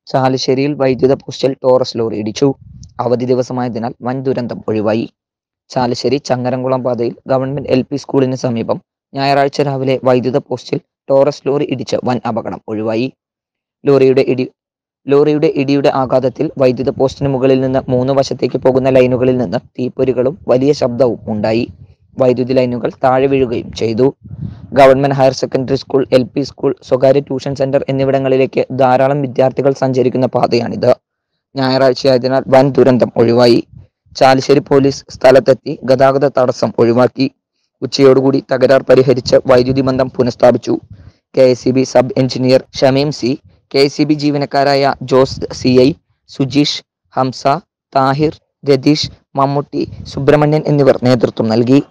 ചാലശ്ശേരിയിൽ വൈദ്യുത പോസ്റ്റിൽ Taurus lorry ഇടിച്ചു അവധി ദിവസമായതിനാൽ വൻ ദുരന്തം ഒഴിവായി ചാലശ്ശേരി ചങ്ങരംകുളം പാതയിൽ ഗവൺമെന്റ് എൽ പി സ്കൂളിന് സമീപം ഞായറാഴ്ച രാവിലെ വൈദ്യുത പോസ്റ്റിൽ ടോറസ് ലോറി ഇടിച്ച് വൻ അപകടം ഒഴിവായി ലോറിയുടെ ഇടി ലോറിയുടെ ഇടിയുടെ ആഘാതത്തിൽ വൈദ്യുത പോസ്റ്റിന് മുകളിൽ നിന്ന് മൂന്ന് വശത്തേക്ക് പോകുന്ന ലൈനുകളിൽ നിന്ന് തീപ്പൊരികളും വലിയ ശബ്ദവും ഉണ്ടായി വൈദ്യുതി ലൈനുകൾ താഴെ വീഴുകയും ചെയ്തു government higher secondary school L P school സ്വകാര്യ ട്യൂഷൻ സെന്റർ എന്നിവിടങ്ങളിലേക്ക് ധാരാളം വിദ്യാർത്ഥികൾ സഞ്ചരിക്കുന്ന പാതയാണിത് ഞായറാഴ്ചയായതിനാൽ വൻ ദുരന്തം ഒഴിവായി ചാലിശ്ശേരി പോലീസ് സ്ഥലത്തെത്തി ഗതാഗത തടസ്സം ഒഴിവാക്കി ഉച്ചയോടുകൂടി തകരാർ പരിഹരിച്ച് വൈദ്യുതി ബന്ധം പുനഃസ്ഥാപിച്ചു K S B sub engineer Shameem C K S B ജീവനക്കാരായ ജോസ് സി ഐ സുജീഷ് ഹംസ താഹിർ രതീഷ് മമ്മൂട്ടി സുബ്രഹ്മണ്യൻ എന്നിവർ നേതൃത്വം നൽകി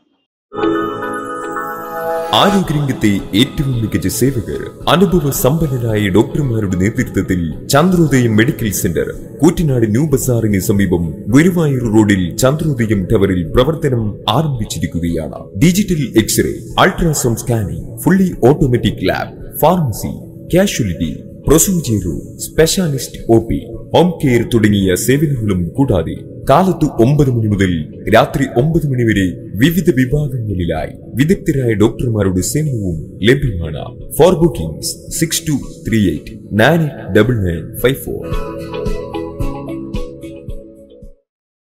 ആരോഗ്യരംഗത്തെ ഏറ്റവും മികച്ച സേവകർ അനുഭവ സമ്പന്നരായ ഡോക്ടർമാരുടെ നേതൃത്വത്തിൽ Chandrodayam medical centre Koottanad new ബസാറിന് സമീപം ഗുരുവായൂർ റോഡിൽ ചന്ദ്രോദയം ടവറിൽ പ്രവർത്തനം ആരംഭിച്ചിരിക്കുകയാണ് digital x-ray ultrasound scanning fully automatic lab pharmacy casualty procedure specialist O P home care തുടങ്ങിയ സേവനങ്ങളും കൂടാതെ കാലത്ത് ഒമ്പത് മണി മുതൽ രാത്രി ഒമ്പത് മണി വരെ വിവിധ വിഭാഗങ്ങളിലായി വിദഗ്ധരായ ഡോക്ടർമാരുടെ സേവനവും ലഭ്യമാണ് for bookings six two three eight nine double nine five four